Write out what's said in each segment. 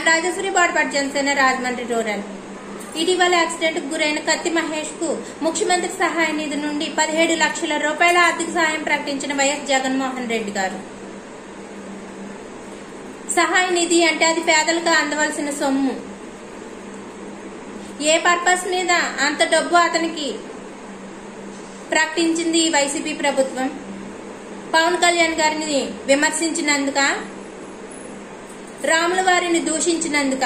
Rajshri Badapati Janasena Rajahmundry rural ఇటీవల accident కు గురైన కత్తి మహేష్ కు ముఖ్యమంత్రి సహాయ నిధి నుండి పదిహేడు లక్షల రూపాయల ఆర్థిక సహాయం ప్రకటించిన వైఎస్ జగన్మోహన్ రెడ్డి గారు సహాయ నిధి అంటే అది పేదలకు అందవలసిన సొమ్ము ఏ పర్పస్ మీద అంత డబ్బు అతనికి ప్రకటించింది ఈ వైసీపీ ప్రభుత్వం పవన్ కళ్యాణ్ గారిని విమర్శించినందుక రాముల వారిని దూషించినందుక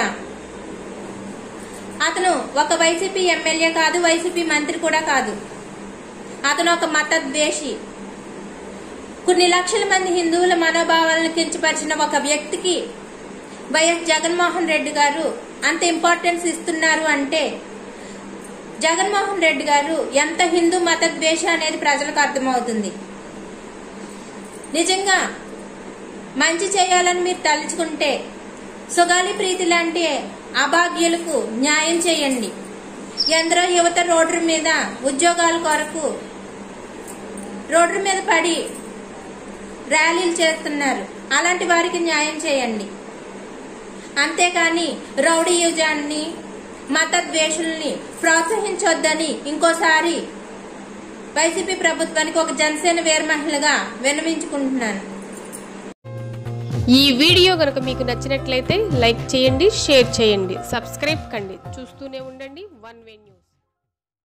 అతను ఒక వైసీపీ ఎమ్మెల్యే కాదు వైసీపీ మంత్రి కూడా కాదు అతను ఒక మత ద్వేషి కొన్ని లక్షల మంది హిందువుల మనోభావాలను కించపరిచిన ఒక వ్యక్తికి వైఎస్ జగన్మోహన్ రెడ్డి గారు అంత ఇంపార్టెన్స్ ఇస్తున్నారు అంటే జగన్మోహన్ రెడ్డి గారు ఎంత హిందూ మత ద్వేష అనేది ప్రజలకు అర్థమవుతుంది నిజంగా మంచి చేయాలని మీరు తలుచుకుంటే సుగాలి ప్రీతి లాంటి అభాగ్యులకు న్యాయం చేయండి ఎందరో యువత రోడ్డు మీద ఉద్యోగాల కొరకు రోడ్డు మీద పడి ర్యాలీలు చేస్తున్నారు అలాంటి వారికి న్యాయం చేయండి అంతేకాని రౌడీ యుజాన్ని మత ద్వేషుల్ని ప్రోత్సహించొద్దని ఇంకోసారి వైసీపీ ప్రభుత్వానికి ఒక జనసేన వీర మహిళగా విన్నవించుకుంటున్నాను ఈ వీడియో కనుక మీకు నచ్చినట్లయితే లైక్ చేయండి షేర్ చేయండి సబ్స్క్రైబ్ కండి చూస్తూనే ఉండండి వన్ వే న్యూస్